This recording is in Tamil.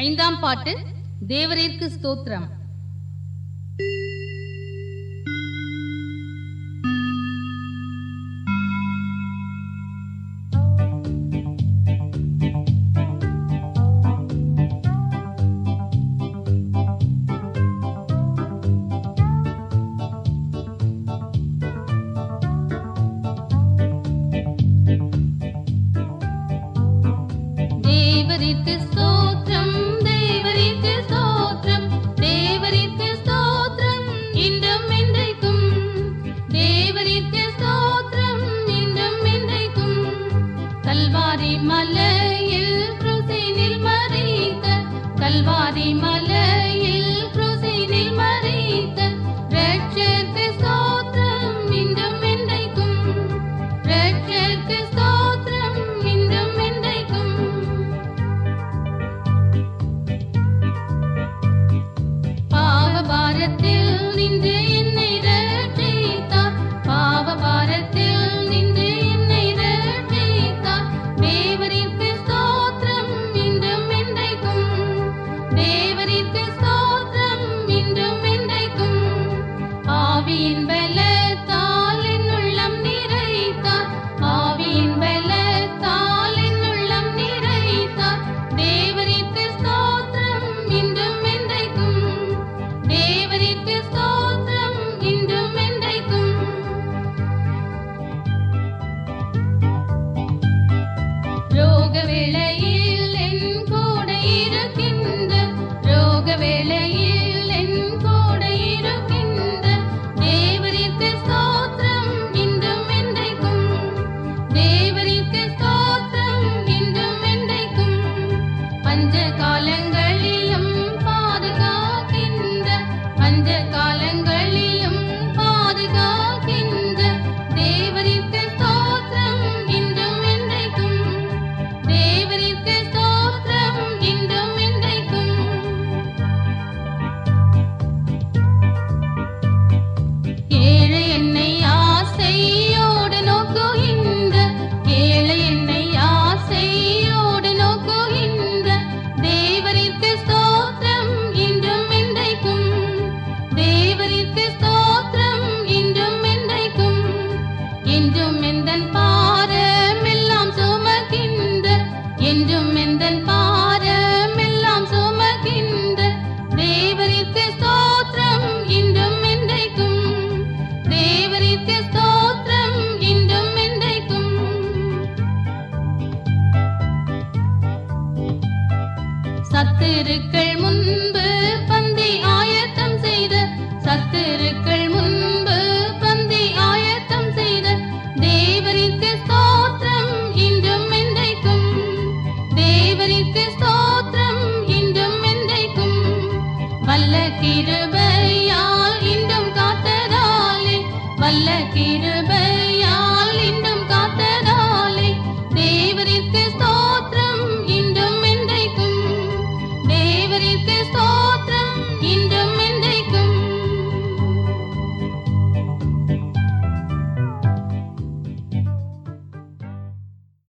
ஐந்தாம் பாட்டு தேவரீர்க்கு ஸ்தோத்திரம் தேவரீர்க்கு ஸ்தோத்திரம் தேவரீர்க்கு ஸ்தோத்திரம் தேவரீர்க்கு ஸ்தோத்திரம் இன்றும் என்றைக்கும் தேவரீர்க்கு ஸ்தோத்திரம் இன்றும் என்றைக்கும் கல்வாரி மலையில் குருசினில் மறித்த கல்வாரி மலையில் குருசினில் மறித்த ரட்சகருக்கு ஸ்தோத்திரம் இன்றும் என்றைக்கும் ரட்சகருக்கு ஸ்தோத்திரம் இன்றும் என்றைக்கும் பாவபாரத்தில் நின்று என்னை ரட்சித்தார் பாவபாரத்தில் நின்று என்னை ரட்சித்தார் தேவரிற்கு ஸ்தோத்திரம் இன்றும் என்றைக்கும் தேவரிற்கு ஸ்தோத்திரம் இன்றும் என்றைக்கும் ஆவியின் பலத்தால் என் உள்ளம் நிறைத்தார் ஆவியின் பலத்தால் என் உள்ளம் நிறைத்தார் தேவரிற்கு ஸ்தோத்திரம் இன்றும் என்றைக்கும் தேவரிற்கு ஸ்தோத்திரம் இன்றும் என்றைக்கும் ரோக வேளையில் என் கூட இருக்கின்ற ரோக வேளையில் என் கூட இருக்கின்ற தேவரிற்கு ஸ்தோத்திரம் இன்றும் என்றைக்கும் தேவரிற்கு ஸ்தோத்திரம் இன்றும் என்றைக்கும் பஞ்ச காலங்களிலும் பாதுகாக்கின்ற பஞ்ச காலங்களிலும் பாதுகாக்கின்ற தேவரிற்கு ஸ்தோத்திரம் இன்றும் என்றைக்கும் தேவரிற்கு ஸ்தோத்திரம் இன்றும் என்றைக்கும் ஏழை என்னை ஆசையோடு நோக்குகின்ற ஏழை என்னை ஆசையோடு நோக்குகின்ற தேவரிற்கு ஸ்தோத்திரம் இன்றும் என்றைக்கும் தேவரிற்கு ஸ்தோத்திரம் இன்றும் என்றைக்கும் என்றும் எந்தன் பாரமெல்லாம் சுமக்கின்ற என்றும் எந்தன் பாரமெல்லாம் சுமக்கின்ற தேவரிற்கு ஸ்தோத்திரம் இன்றும் என்றைக்கும் தேவரிற்கு ஸ்தோத்திரம் இன்றும் என்றைக்கும் சத்துருக்கள் முன்பு பந்தி ஆயத்தம் செய்த சத்துருக்கள் முன்பு பந்தி ஆயத்தம் செய்த தேவரிற்கு ஸ்தோத்திரம் இன்றும் என்றைக்கும் தேவரிற்கு ஸ்தோத்திரம் இன்றும் என்றைக்கும் வல்ல கிருபையால் இன்றும் காத்ததாலே வல்ல கிருபையால் இன்றும் காத்ததாலே தேவரிற்கு ஸ்தோத்திரம் இன்றும் என்றைக்கும் தேவரிற்கு ஸ்தோத்திரம்